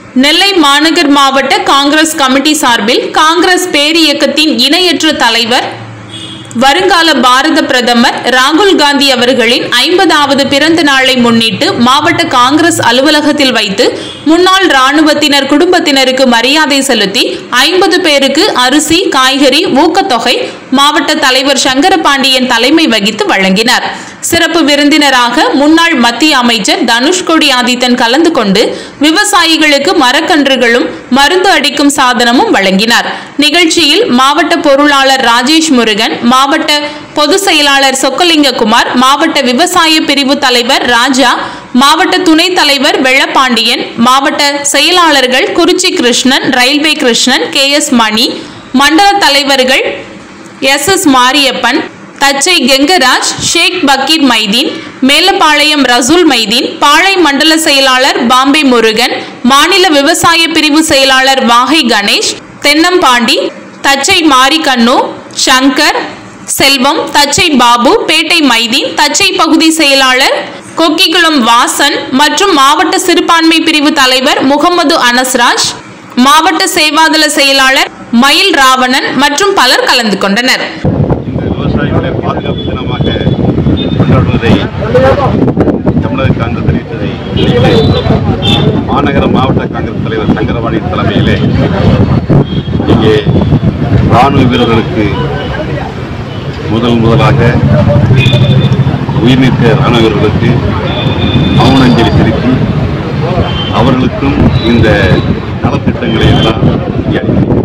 நெல்லை மாநகர் மாவட்ட காங்கிரஸ் கமிட்டி சார்பில் காங்கிரஸ் பேரியக்கத்தின் இணையற்ற தலைவர் வருங்கால பாரத பிரதமர் ராகுல் காந்தி அவர்களின் ஐம்பதாவது பிறந்த நாளை முன்னிட்டு மாவட்ட காங்கிரஸ் அலுவலகத்தில் வைத்து முன்னாள் ராணுவத்தினர் குடும்பத்தினருக்கு மரியாதை செலுத்தி ஐம்பது பேருக்கு அரிசி காய்கறி ஊக்கத்தொகை மாவட்ட தலைவர் சங்கரபாண்டியன் தலைமை வகித்து வழங்கினார் சிறப்பு விருந்தினராக முன்னாள் மத்திய அமைச்சர் தனுஷ்கோடி ஆதித்தன் கலந்து கொண்டு விவசாயிகளுக்கு மரக்கன்றுகளும் மருந்து அடிக்கும் சாதனமும் வழங்கினார் நிகழ்ச்சியில் மாவட்ட பொருளாளர் ராஜேஷ் முருகன் மாவட்ட பொதுச் செயலாளர் சொக்கலிங்ககுமார் மாவட்ட விவசாய பிரிவு தலைவர் ராஜா மாவட்ட துணைத் தலைவர் வெள்ளப்பாண்டியன் மாவட்ட செயலாளர்கள் Kurichi Krishnan railway Krishnan K S Mani மண்டல தலைவர்கள் எஸ் எஸ் மாரியப்பன் தச்சை கெங்கராஜ் ஷேக் பக்கீர் மைதீன் மேலப்பாளையம் ரசூல் மைதீன் பாளை மண்டல செயலாளர் பாம்பே முருகன் மாநில விவசாய பிரிவு செயலாளர் வாகை கணேஷ் தென்னம்பாண்டி தச்சை மாரிகண்ணு சங்கர் செல்வம் தச்சை பாபு பேட்டை மைதீன் தச்சை பகுதி செயலாளர் கொக்கிக்குளம் வாசன் மற்றும் மாவட்ட சிறுபான்மை பிரிவு தலைவர் முகமது அனஸ்ராஜ் மாவட்ட சேவாதள செயலாளர் மயில் ராவணன் மற்றும் பலர் கலந்து கொண்டனர் இந்த விவசாயிகளுடைய பாதுகாப்பு தினமாக கொண்டாடுவதை தமிழக காங்கிரஸ் அறிவித்ததை முன்னிட்டு மாநகர மாவட்ட காங்கிரஸ் தலைவர் சங்கரவாணி தலைமையிலே இங்கே ராணுவ வீரர்களுக்கு முதல் முதலாக உயிர்நீத்த ராணுவ வீரர்களுக்கு மௌனஞ்சலி செலுத்தி அவர்களுக்கும் இந்த நலத்திட்டங்களை எல்லாம் இங்கே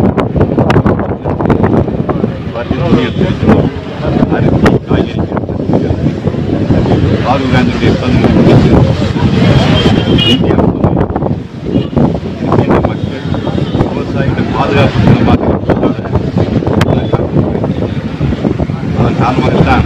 பார்த்தீங்கன்னா இருக்கிறோம் அரிசி காய்கறி ராகுல் காந்தியுடைய பிறந்த நாளுக்கு இந்தியா இருக்கின்ற மக்கள் விவசாயிகள் பாதுகாப்பு தினமாக இருப்பதாக அதன் காரணமாகத்தான்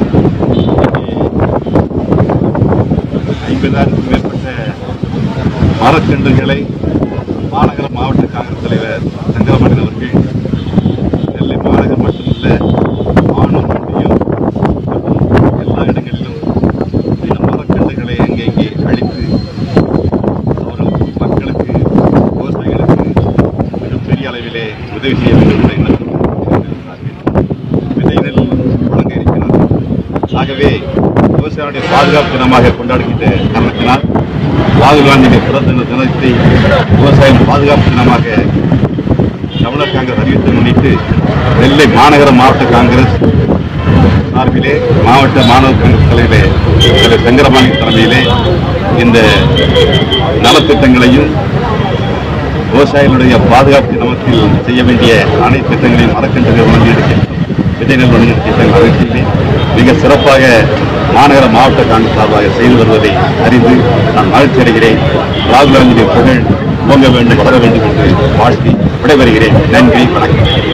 ஐம்பதாயிரத்துக்கும் மேற்பட்ட மரக்கன்றுகளை மாநகர மாவட்ட காங்கிரஸ் தலைவர் சங்கரமணி அவர்கள் நெல்லை மாநகர் மட்டுமல்ல மாநிலத்திலும் எல்லா இடங்களிலும் இந்த மரக்கன்றுகளை அங்கங்கே அழித்து அவர்கள் மக்களுக்கு விவசாயிகளுக்கு மிகப்பெரிய அளவிலே உதவி செய்ய வேண்டும் என்ற எண்ணத்தில் இருக்கிறார்கள். விதை நெல் வழங்க இருக்கிறார் ஆகவே விவசாயிகளுடைய பாதுகாப்பு தினமாக கொண்டாடுகின்ற காரணத்தினால் ராகுல் காந்தியுடைய பிறந்த இந்த தினத்தை விவசாயம் பாதுகாப்பு தினமாக தமிழக காங்கிரஸ் அறிவித்தை முன்னிட்டு நெல்லை மாநகர மாவட்ட காங்கிரஸ் சார்பிலே மாவட்ட மாணவர் காங்கிரஸ் தலைவிலே திரு சங்கரபாணி தலைமையிலே இந்த நலத்திட்டங்களையும் விவசாயிகளுடைய பாதுகாப்பு தினத்தில் செய்ய வேண்டிய அனைத்து திட்டங்களையும் மரக்கன்றுகள் வழங்கியிருக்க விதைநெல் வழங்கிய திட்டங்கள் அனைத்தையுமே மிக சிறப்பாக மாநகர மாவட்ட காங்கிரஸ் சார்பாக செய்து வருவதை அறிந்து நான் மகிழ்ச்சி அடைகிறேன் ராகுல் காந்தியுடைய புகழ் ஓங்க வேண்டும் வளர வேண்டும் என்று வாழ்த்தி விடைபெறுகிறேன் நன்றி வணக்கம்